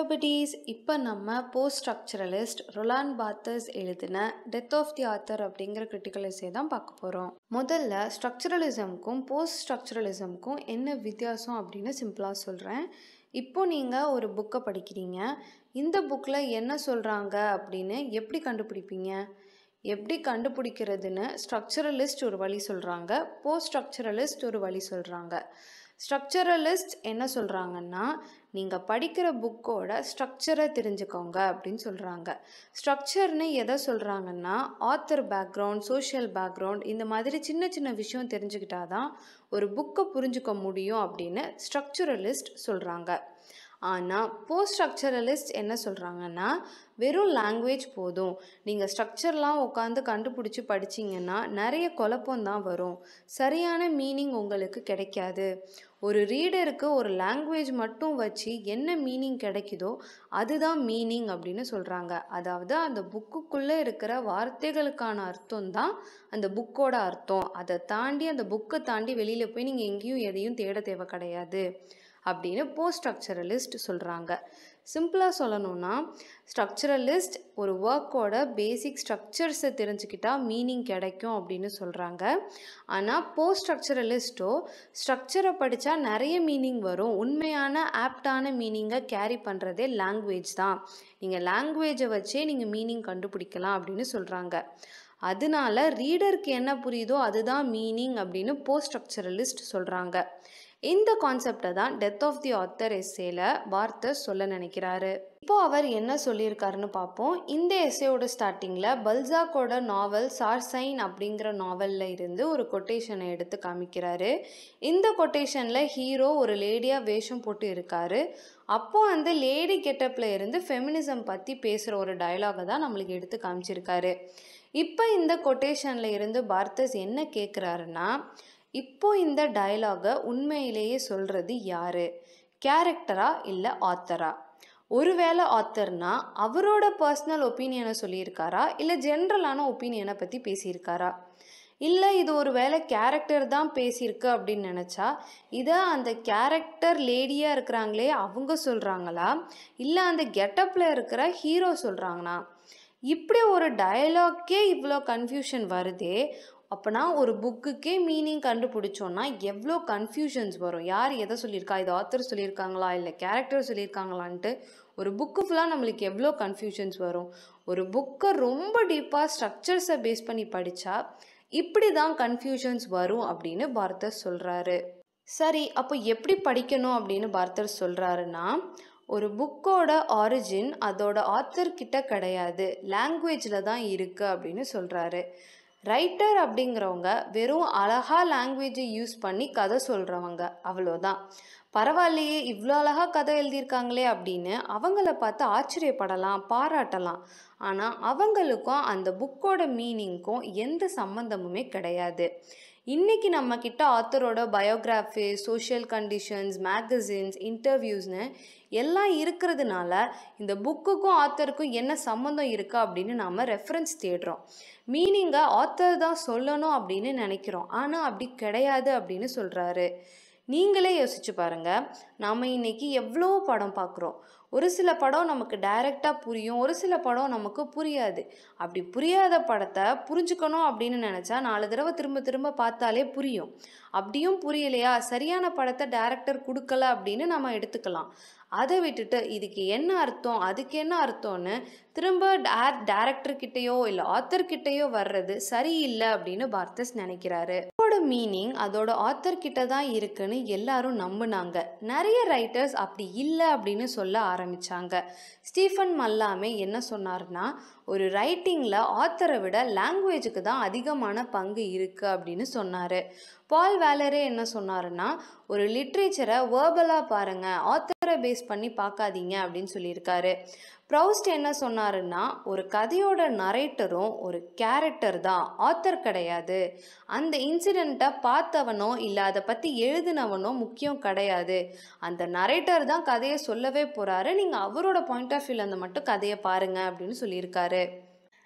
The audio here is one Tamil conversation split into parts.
buddies இப்போ நம்ம போஸ்ட் ஸ்ட்ரக்சரலிஸ்ட் ரொலான் பாத்தர்ஸ் எழுதின டெத் ஆஃப் தி ஆத்தர் அப்படிங்கிற கிரிட்டிக்கல் எஸ்ஸே தான் பார்க்க போகிறோம் முதல்ல ஸ்ட்ரக்சரலிசம்க்கும் போஸ்ட் ஸ்ட்ரக்சரலிசம்க்கும் என்ன வித்தியாசம் அப்படின்னு சிம்பிளாக சொல்கிறேன் இப்போ நீங்கள் ஒரு புக்கை படிக்கிறீங்க இந்த புக்கில் என்ன சொல்கிறாங்க அப்படின்னு எப்படி கண்டுபிடிப்பீங்க எப்படி கண்டுபிடிக்கிறதுன்னு ஸ்ட்ரக்சரலிஸ்ட் ஒரு வழி சொல்கிறாங்க போஸ்ட் ஸ்ட்ரக்சரலிஸ்ட் ஒரு வழி சொல்கிறாங்க ஸ்ட்ரக்சரலிஸ்ட் என்ன சொல்கிறாங்கன்னா நீங்கள் படிக்கிற புக்கோட ஸ்ட்ரக்சரை தெரிஞ்சுக்கோங்க அப்படின்னு சொல்கிறாங்க ஸ்ட்ரக்சர்னு எதை சொல்கிறாங்கன்னா ஆத்தர் பேக்ரவுண்ட் சோஷியல் பேக்ரவுண்ட் இந்த மாதிரி சின்ன சின்ன விஷயம் தெரிஞ்சுக்கிட்டா தான் ஒரு புக்கை புரிஞ்சுக்க முடியும் அப்படின்னு ஸ்ட்ரக்சரலிஸ்ட் சொல்கிறாங்க ஆனால் போஸ்ட் ஸ்ட்ரக்சரலிஸ்ட் என்ன சொல்கிறாங்கன்னா வெறும் லாங்குவேஜ் போதும் நீங்கள் ஸ்ட்ரக்சர்லாம் உட்காந்து கண்டுபிடிச்சி படிச்சிங்கன்னா நிறைய குழப்பம் தான் வரும் சரியான மீனிங் உங்களுக்கு கிடைக்காது ஒரு ரீடருக்கு ஒரு லாங்குவேஜ் மட்டும் வச்சு என்ன மீனிங் கிடைக்குதோ அதுதான் மீனிங் அப்படின்னு சொல்கிறாங்க அதாவது அந்த புக்குக்குள்ளே இருக்கிற வார்த்தைகளுக்கான அர்த்தம் தான் அந்த புக்கோட அர்த்தம் அதை தாண்டி அந்த புக்கை தாண்டி வெளியில் போய் நீங்கள் எங்கேயும் எதையும் தேட தேவை கிடையாது அப்படின்னு போஸ்ட் ஸ்ட்ரக்சரலிஸ்ட் சொல்கிறாங்க சிம்பிளாக சொல்லணும்னா ஸ்ட்ரக்சரலிஸ்ட் ஒரு ஒர்க்கோட பேசிக் ஸ்ட்ரக்சர்ஸை தெரிஞ்சுக்கிட்டா மீனிங் கிடைக்கும் அப்படின்னு சொல்கிறாங்க ஆனால் போஸ்ட் ஸ்ட்ரக்சரலிஸ்ட்டோ ஸ்ட்ரக்சரை படித்தா நிறைய மீனிங் வரும் உண்மையான ஆப்டான மீனிங்கை கேரி பண்ணுறதே லாங்குவேஜ் தான் நீங்கள் லாங்குவேஜை வச்சே நீங்கள் மீனிங் கண்டுபிடிக்கலாம் அப்படின்னு சொல்கிறாங்க அதனால ரீடருக்கு என்ன புரியுதோ அதுதான் மீனிங் அப்படின்னு போஸ்ட் ஸ்ட்ரக்சரலிஸ்ட் சொல்கிறாங்க இந்த கான்செப்டை தான் டெத் ஆஃப் தி ஆத்தர் எஸ்ஸேல வார்த்தர் சொல்ல நினைக்கிறாரு இப்போ அவர் என்ன சொல்லியிருக்காருன்னு பார்ப்போம் இந்த எஸ்ஸேயோட ஸ்டார்டிங்கில் பல்சாக்கோட நாவல் சார்சைன் அப்படிங்கிற நாவலில் இருந்து ஒரு கொட்டேஷனை எடுத்து காமிக்கிறாரு இந்த கொட்டேஷனில் ஹீரோ ஒரு லேடியாக வேஷம் போட்டு இருக்காரு அப்போ அந்த லேடி கெட்டப்பில் இருந்து ஃபெமினிசம் பற்றி பேசுகிற ஒரு டயலாகை தான் நம்மளுக்கு எடுத்து காமிச்சிருக்காரு இப்போ இந்த கொட்டேஷனில் இருந்து பார்த்தஸ் என்ன கேட்குறாருன்னா இப்போ இந்த டயலாகை உண்மையிலேயே சொல்கிறது யாரு கேரக்டரா இல்லை ஆத்தரா ஒருவேளை ஆத்தர்னா அவரோட பர்சனல் ஒப்பீனியனை சொல்லியிருக்காரா இல்லை ஜென்ரலான ஒப்பீனியனை பற்றி பேசியிருக்காரா இல்லை இது ஒரு வேளை கேரக்டர் தான் பேசியிருக்கு அப்படின்னு நினச்சா இதை அந்த கேரக்டர் லேடியாக இருக்கிறாங்களே அவங்க சொல்கிறாங்களா இல்லை அந்த கெட்டப்பில் இருக்கிற ஹீரோ சொல்கிறாங்களா இப்படி ஒரு டயலாக்கே இவ்வளோ கன்ஃபியூஷன் வருதே அப்போனா ஒரு புக்குக்கே மீனிங் கண்டுபிடிச்சோன்னா எவ்வளோ கன்ஃபியூஷன்ஸ் வரும் யார் எதை சொல்லியிருக்கா இது ஆத்தர் சொல்லியிருக்காங்களா இல்லை கேரக்டர் சொல்லியிருக்காங்களான்ட்டு ஒரு புக்கு ஃபுல்லாக நம்மளுக்கு எவ்வளோ கன்ஃபியூஷன்ஸ் வரும் ஒரு புக்கை ரொம்ப டீப்பாக ஸ்ட்ரக்சர்ஸை பேஸ் பண்ணி படித்தா இப்படி தான் கன்ஃபியூஷன்ஸ் வரும் அப்படின்னு பார்த்தர் சொல்கிறாரு சரி அப்போ எப்படி படிக்கணும் அப்படின்னு பார்த்தர் சொல்கிறாருன்னா ஒரு புக்கோட ஆரிஜின் அதோட ஆத்தர் கிட்ட கிடையாது லாங்குவேஜில் தான் இருக்குது அப்படின்னு சொல்கிறாரு ரைட்டர் அப்படிங்கிறவங்க வெறும் அழகா லாங்குவேஜை யூஸ் பண்ணி கதை சொல்கிறவங்க அவ்வளோதான் பரவாயில்லையே இவ்வளோ அழகாக கதை எழுதியிருக்காங்களே அப்படின்னு அவங்கள பார்த்து ஆச்சரியப்படலாம் பாராட்டலாம் ஆனால் அவங்களுக்கும் அந்த புக்கோட மீனிங்க்கும் எந்த சம்மந்தமுமே கிடையாது இன்றைக்கி நம்மக்கிட்ட ஆத்தரோட பயோகிராஃபி சோஷியல் கண்டிஷன்ஸ் மேகசின்ஸ் இன்டர்வியூஸ்னு எல்லாம் இருக்கிறதுனால இந்த புக்குக்கும் ஆத்தருக்கும் என்ன சம்மந்தம் இருக்கா அப்படின்னு நாம் ரெஃபரன்ஸ் தேடுறோம் மீனிங்கை ஆத்தர் தான் சொல்லணும் அப்படின்னு நினைக்கிறோம் ஆனால் அப்படி கிடையாது அப்படின்னு சொல்கிறாரு நீங்களே யோசிச்சு பாருங்கள் நாம் இன்றைக்கி எவ்வளோ படம் பார்க்குறோம் ஒரு சில படம் நமக்கு டைரெக்டாக புரியும் ஒரு சில படம் நமக்கு புரியாது அப்படி புரியாத படத்தை புரிஞ்சுக்கணும் அப்படின்னு நினச்சா நாலு தடவை திரும்ப திரும்ப பார்த்தாலே புரியும் அப்படியும் புரியலையா சரியான படத்தை டேரக்டர் கொடுக்கல அப்படின்னு நம்ம எடுத்துக்கலாம் அதை விட்டுட்டு இதுக்கு என்ன அர்த்தம் அதுக்கு என்ன அர்த்தம்னு திரும்ப டேர் டேரக்டர்கிட்டயோ இல்லை ஆத்தர்கிட்டயோ வர்றது சரியில்லை அப்படின்னு பார்த்தஸ் நினைக்கிறாரு அதோட மீனிங் அதோட ஆத்தர் கிட்ட தான் இருக்குன்னு எல்லாரும் நம்புனாங்க நிறைய ரைட்டர்ஸ் அப்படி இல்லை அப்படின்னு சொல்ல ஆரம்பிச்சாங்க ஸ்டீஃபன் மல்லாமே என்ன சொன்னார்னா ஒரு ரைட்டிங்கில் ஆத்தரை விட லாங்குவேஜுக்கு தான் அதிகமான பங்கு இருக்குது அப்படின்னு சொன்னார் பால் வேலரே என்ன சொன்னாருன்னா ஒரு லிட்ரேச்சரை வேர்பலாக பாருங்கள் ஆத்தரை பேஸ் பண்ணி பார்க்காதீங்க அப்படின்னு சொல்லியிருக்காரு ப்ரௌஸ்ட் என்ன சொன்னாருன்னா ஒரு கதையோட நரேட்டரும் ஒரு கேரக்டர் தான் ஆத்தர் கிடையாது அந்த இன்சிடெண்ட்டை பார்த்தவனோ இல்லை அதை பற்றி எழுதினவனோ முக்கியம் கிடையாது அந்த நரேட்டர் தான் கதையை சொல்லவே போகிறாரு நீங்கள் அவரோட பாயிண்ட் ஆஃப் வியூவில் அந்த மட்டும் கதையை பாருங்கள் அப்படின்னு சொல்லியிருக்காரு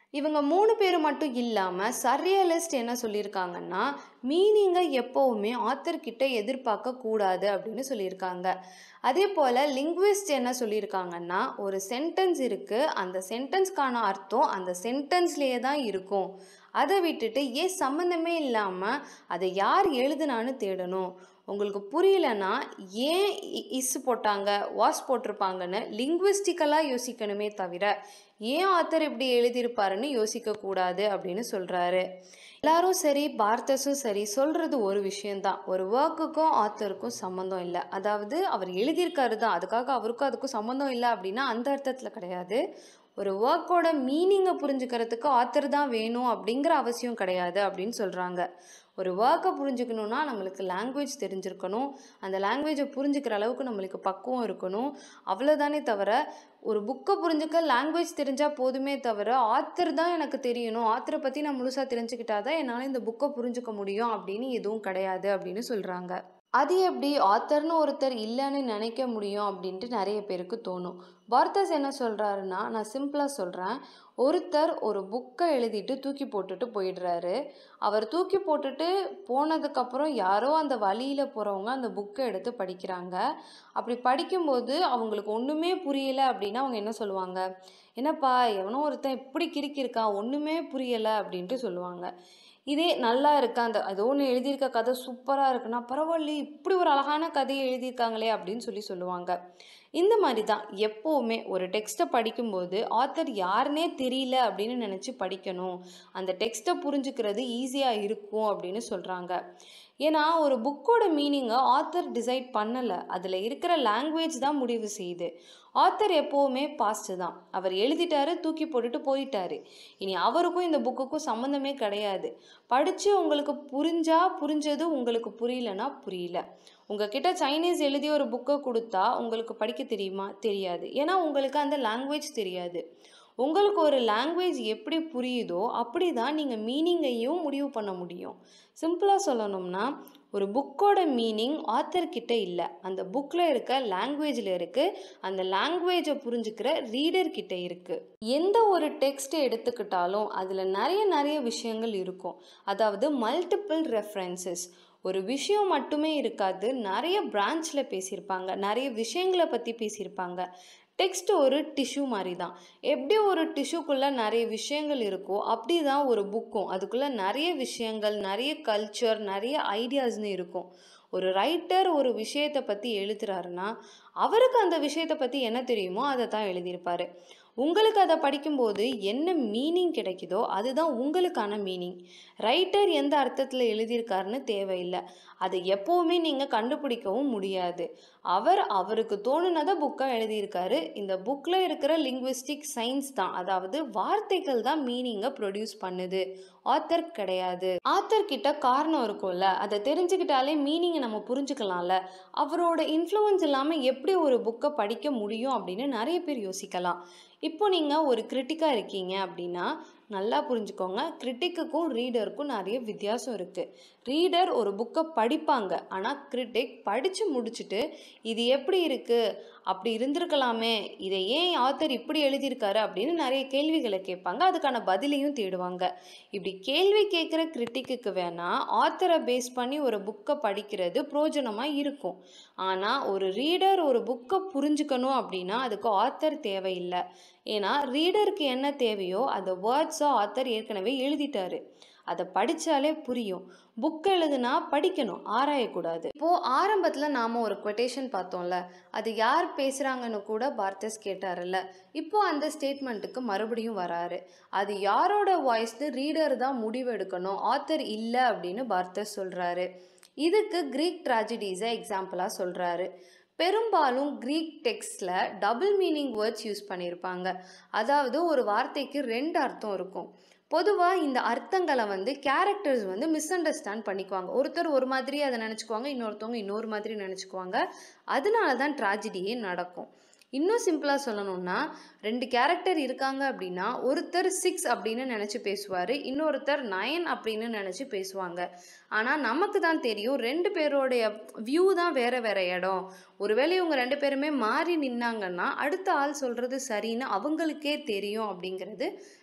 இவங்க மூணு பேர் மட்டும் இல்லாமல் சர்ரியலிஸ்ட் என்ன சொல்லியிருக்காங்கன்னா மீனிங்கை எப்போவுமே ஆத்தர் கிட்ட எதிர்பார்க்க கூடாது அப்படின்னு சொல்லியிருக்காங்க அதே போல் லிங்குவிஸ்ட் என்ன சொல்லியிருக்காங்கன்னா ஒரு சென்டென்ஸ் இருக்குது அந்த சென்டென்ஸ்க்கான அர்த்தம் அந்த சென்டென்ஸ்லேயே தான் இருக்கும் அதை விட்டுட்டு ஏன் சம்மந்தமே இல்லாமல் அதை யார் எழுதுனான்னு தேடணும் உங்களுக்கு புரியலன்னா ஏன் இஸ் போட்டாங்க வாஸ் போட்டிருப்பாங்கன்னு லிங்குவிஸ்டிக்கலாக யோசிக்கணுமே தவிர ஏன் ஆத்தர் இப்படி எழுதியிருப்பாருன்னு யோசிக்கக்கூடாது அப்படின்னு சொல்கிறாரு எல்லாரும் சரி பார்த்தஸும் சரி சொல்கிறது ஒரு விஷயந்தான் ஒரு ஒர்க்குக்கும் ஆத்தருக்கும் சம்மந்தம் இல்லை அதாவது அவர் எழுதியிருக்காரு தான் அதுக்காக அவருக்கும் அதுக்கும் சம்மந்தம் இல்லை அப்படின்னா அந்த அர்த்தத்தில் கிடையாது ஒரு ஒர்க்கோட மீனிங்கை புரிஞ்சுக்கிறதுக்கு ஆத்தர் தான் வேணும் அப்படிங்கிற அவசியம் கிடையாது அப்படின்னு சொல்கிறாங்க ஒரு ஒர்க்கை புரிஞ்சுக்கணுன்னா நம்மளுக்கு லாங்குவேஜ் தெரிஞ்சிருக்கணும் அந்த லாங்குவேஜை புரிஞ்சுக்கிற அளவுக்கு நம்மளுக்கு பக்குவம் இருக்கணும் அவ்வளோதானே தவிர ஒரு புக்கை புரிஞ்சுக்க லாங்குவேஜ் தெரிஞ்சால் போதுமே தவிர ஆத்தர் தான் எனக்கு தெரியணும் ஆத்தரை பற்றி நான் முழுசாக தெரிஞ்சுக்கிட்டா தான் என்னால் இந்த புக்கை புரிஞ்சுக்க முடியும் அப்படின்னு எதுவும் கிடையாது அப்படின்னு சொல்கிறாங்க அது எப்படி ஆத்தர்னு ஒருத்தர் இல்லைன்னு நினைக்க முடியும் அப்படின்ட்டு நிறைய பேருக்கு தோணும் பாரதாஸ் என்ன சொல்கிறாருன்னா நான் சிம்பிளாக சொல்கிறேன் ஒருத்தர் ஒரு புக்கை எழுதிட்டு தூக்கி போட்டுட்டு போயிடுறாரு அவர் தூக்கி போட்டுட்டு போனதுக்கப்புறம் யாரோ அந்த வழியில் போகிறவங்க அந்த புக்கை எடுத்து படிக்கிறாங்க அப்படி படிக்கும்போது அவங்களுக்கு ஒன்றுமே புரியலை அப்படின்னா அவங்க என்ன சொல்லுவாங்க என்னப்பா எவனோ ஒருத்தன் இப்படி கிறுக்கியிருக்கான் ஒன்றுமே புரியலை அப்படின்ட்டு சொல்லுவாங்க இதே நல்லா இருக்கா அந்த ஏதோ ஒன்று எழுதியிருக்க கதை சூப்பராக இருக்குன்னா பரவாயில்லையே இப்படி ஒரு அழகான கதையை எழுதியிருக்காங்களே அப்படின்னு சொல்லி சொல்லுவாங்க இந்த மாதிரி தான் எப்போவுமே ஒரு டெக்ஸ்ட்டை படிக்கும்போது ஆத்தர் யாருனே தெரியல அப்படின்னு நினச்சி படிக்கணும் அந்த டெக்ஸ்ட்டை புரிஞ்சுக்கிறது ஈஸியாக இருக்கும் அப்படின்னு சொல்கிறாங்க ஏன்னா ஒரு புக்கோட மீனிங்கை ஆத்தர் டிசைட் பண்ணலை அதில் இருக்கிற லாங்குவேஜ் தான் முடிவு செய்யுது ஆத்தர் எப்போவுமே பாஸ்ட் தான் அவர் எழுதிட்டாரு தூக்கி போட்டுட்டு போயிட்டாரு இனி அவருக்கும் இந்த புக்குக்கும் சம்மந்தமே கிடையாது படித்து உங்களுக்கு புரிஞ்சா புரிஞ்சது உங்களுக்கு புரியலனா புரியல உங்ககிட்ட சைனீஸ் எழுதி ஒரு புக்கை கொடுத்தா உங்களுக்கு படிக்க தெரியுமா தெரியாது ஏன்னா உங்களுக்கு அந்த லாங்குவேஜ் தெரியாது உங்களுக்கு ஒரு லாங்குவேஜ் எப்படி புரியுதோ அப்படி தான் நீங்கள் மீனிங்கையும் முடிவு பண்ண முடியும் சிம்பிளாக சொல்லணும்னா ஒரு புக்கோட மீனிங் ஆத்தர்கிட்ட இல்லை அந்த புக்கில் இருக்க லாங்குவேஜில் இருக்குது அந்த லாங்குவேஜை புரிஞ்சுக்கிற ரீடர்கிட்ட இருக்குது எந்த ஒரு டெக்ஸ்ட்டை எடுத்துக்கிட்டாலும் அதில் நிறைய நிறைய விஷயங்கள் இருக்கும் அதாவது மல்டிபிள் ரெஃபரன்சஸ் ஒரு விஷயம் மட்டுமே இருக்காது நிறைய பிரான்ச்சில் பேசியிருப்பாங்க நிறைய விஷயங்களை பற்றி பேசியிருப்பாங்க டெக்ஸ்ட் ஒரு டிஷ்யூ மாதிரி தான் எப்படி ஒரு டிஷ்யூக்குள்ளே நிறைய விஷயங்கள் இருக்கோ அப்படி தான் ஒரு புக்கும் அதுக்குள்ளே நிறைய விஷயங்கள் நிறைய கல்ச்சர் நிறைய ஐடியாஸ்னு இருக்கும் ஒரு ரைட்டர் ஒரு விஷயத்தை பற்றி எழுதுறாருன்னா அவருக்கு அந்த விஷயத்தை பற்றி என்ன தெரியுமோ அதை தான் எழுதியிருப்பாரு உங்களுக்கு அதை படிக்கும்போது என்ன மீனிங் கிடைக்குதோ அதுதான் உங்களுக்கான மீனிங் ரைட்டர் எந்த அர்த்தத்தில் எழுதியிருக்காருன்னு தேவையில்லை அதை எப்போவுமே நீங்கள் கண்டுபிடிக்கவும் முடியாது அவர் அவருக்கு தோணுனதை புக்காக எழுதியிருக்காரு இந்த புக்கில் இருக்கிற லிங்குவிஸ்டிக் சயின்ஸ் தான் அதாவது வார்த்தைகள் தான் மீனிங்கை ப்ரொடியூஸ் பண்ணுது ஆத்தர் கிடையாது ஆத்தர் கிட்ட காரணம் இருக்கும்ல அதை தெரிஞ்சுக்கிட்டாலே மீனிங்கை நம்ம புரிஞ்சுக்கலாம்ல அவரோட இன்ஃப்ளூயன்ஸ் இல்லாமல் எப்படி ஒரு புக்கை படிக்க முடியும் அப்படின்னு நிறைய பேர் யோசிக்கலாம் இப்போ நீங்கள் ஒரு கிரிட்டிக்காக இருக்கீங்க அப்படின்னா நல்லா புரிஞ்சுக்கோங்க கிரிட்டிக்குக்கும் ரீடருக்கும் நிறைய வித்தியாசம் இருக்குது ரீடர் ஒரு புக்கை படிப்பாங்க ஆனால் கிரிட்டிக் படித்து முடிச்சுட்டு இது எப்படி இருக்குது அப்படி இருந்திருக்கலாமே இதை ஏன் ஆத்தர் இப்படி எழுதியிருக்காரு அப்படின்னு நிறைய கேள்விகளை கேட்பாங்க அதுக்கான பதிலையும் தேடுவாங்க இப்படி கேள்வி கேட்குற கிரிட்டிக்கு வேணால் ஆத்தரை பேஸ் பண்ணி ஒரு புக்கை படிக்கிறது பிரோஜனமாக இருக்கும் ஆனால் ஒரு ரீடர் ஒரு புக்கை புரிஞ்சுக்கணும் அப்படின்னா அதுக்கு ஆத்தர் தேவையில்லை ஏன்னா ரீடருக்கு என்ன தேவையோ அந்த வேர்ட்ஸை ஆத்தர் ஏற்கனவே எழுதிட்டாரு அதை படித்தாலே புரியும் புக் எழுதுனா படிக்கணும் ஆராயக்கூடாது இப்போது ஆரம்பத்தில் நாம் ஒரு கொட்டேஷன் பார்த்தோம்ல அது யார் பேசுகிறாங்கன்னு கூட பார்த்தஸ் கேட்டார்ல இப்போ அந்த ஸ்டேட்மெண்ட்டுக்கு மறுபடியும் வராரு அது யாரோட வாய்ஸ்னு ரீடர் தான் முடிவெடுக்கணும் ஆத்தர் இல்லை அப்படின்னு பார்த்தஸ் சொல்கிறாரு இதுக்கு க்ரீக் ட்ராஜடிஸை எக்ஸாம்பிளாக சொல்கிறாரு பெரும்பாலும் க்ரீக் டெக்ஸ்டில் டபுள் மீனிங் வேர்ட்ஸ் யூஸ் பண்ணியிருப்பாங்க அதாவது ஒரு வார்த்தைக்கு ரெண்டு அர்த்தம் இருக்கும் பொதுவாக இந்த அர்த்தங்களை வந்து கேரக்டர்ஸ் வந்து மிஸ் அண்டர்ஸ்டாண்ட் பண்ணிக்குவாங்க ஒருத்தர் ஒரு மாதிரி அதை நினச்சிக்குவாங்க இன்னொருத்தவங்க இன்னொரு மாதிரி நினச்சிக்குவாங்க அதனால தான் ட்ராஜடியே நடக்கும் இன்னும் சிம்பிளாக சொல்லணும்னா ரெண்டு கேரக்டர் இருக்காங்க அப்படின்னா ஒருத்தர் சிக்ஸ் அப்படின்னு நினச்சி பேசுவார் இன்னொருத்தர் நயன் அப்படின்னு நினச்சி பேசுவாங்க ஆனால் நமக்கு தான் தெரியும் ரெண்டு பேரோடைய வியூ தான் வேறு வேறு இடம் ஒருவேளை இவங்க ரெண்டு பேருமே மாறி நின்னாங்கன்னா அடுத்த ஆள் சொல்கிறது சரின்னு அவங்களுக்கே தெரியும் அப்படிங்கிறது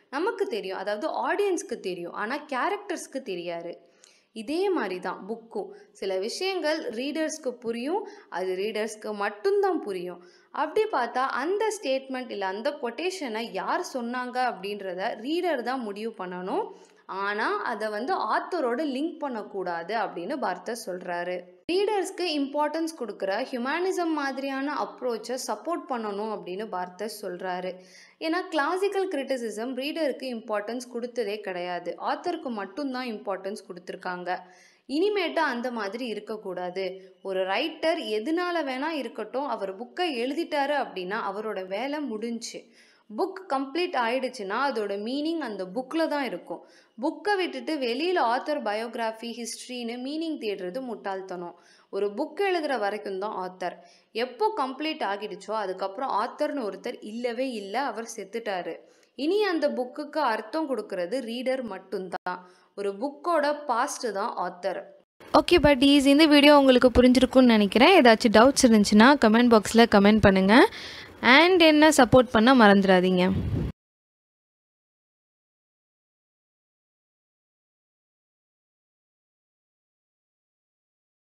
நமக்கு தெரியும் அதாவது ஆடியன்ஸ்க்கு தெரியும் ஆனால் கேரக்டர்ஸ்க்கு தெரியாது இதே மாதிரி தான் புக்கும் சில விஷயங்கள் ரீடர்ஸ்க்கு புரியும் அது ரீடர்ஸ்க்கு மட்டும்தான் புரியும் அப்படி பார்த்தா அந்த ஸ்டேட்மெண்ட் இல்லை அந்த கொட்டேஷனை யார் சொன்னாங்க அப்படின்றத ரீடர் தான் முடிவு பண்ணணும் ஆனால் அதை வந்து ஆத்தரோட லிங்க் பண்ணக்கூடாது அப்படின்னு பார்த்தர் சொல்கிறாரு ரீடர்ஸ்க்கு இம்பார்ட்டன்ஸ் கொடுக்குற ஹியூமனிசம் மாதிரியான அப்ரோச்சை சப்போர்ட் பண்ணணும் அப்படின்னு பார்த்தர் சொல்கிறாரு ஏன்னா கிளாசிக்கல் கிரிட்டிசிசம் ரீடருக்கு இம்பார்ட்டன்ஸ் கொடுத்ததே கிடையாது ஆத்தருக்கு மட்டும்தான் இம்பார்ட்டன்ஸ் கொடுத்துருக்காங்க இனிமேட்டு அந்த மாதிரி இருக்கக்கூடாது ஒரு ரைட்டர் எதனால வேணா இருக்கட்டும் அவர் புக்கை எழுதிட்டாரு அப்படின்னா அவரோட வேலை முடிஞ்சு புக் கம்ப்ளீட் ஆயிடுச்சுன்னா அதோட மீனிங் அந்த புக்கில் தான் இருக்கும் புக்கை விட்டுட்டு வெளியில் ஆத்தர் பயோகிராஃபி ஹிஸ்ட்ரின்னு மீனிங் தேடுறது முட்டாள்தனம் ஒரு புக் எழுதுகிற வரைக்கும் தான் ஆத்தர் எப்போ கம்ப்ளீட் ஆகிடுச்சோ அதுக்கப்புறம் ஆத்தர்னு ஒருத்தர் இல்லவே இல்லை அவர் செத்துட்டாரு இனி அந்த புக்குக்கு அர்த்தம் கொடுக்கறது ரீடர் மட்டும்தான் ஒரு புக்கோட பாஸ்ட் தான் ஆத்தர் ஓகே பட்டீஸ் இந்த வீடியோ உங்களுக்கு புரிஞ்சிருக்கும்னு நினைக்கிறேன் ஏதாச்சும் டவுட்ஸ் இருந்துச்சுன்னா கமெண்ட் பாக்ஸில் கமெண்ட் பண்ணுங்கள் அண்ட் என்ன சப்போர்ட் பண்ண மறந்துடாதீங்க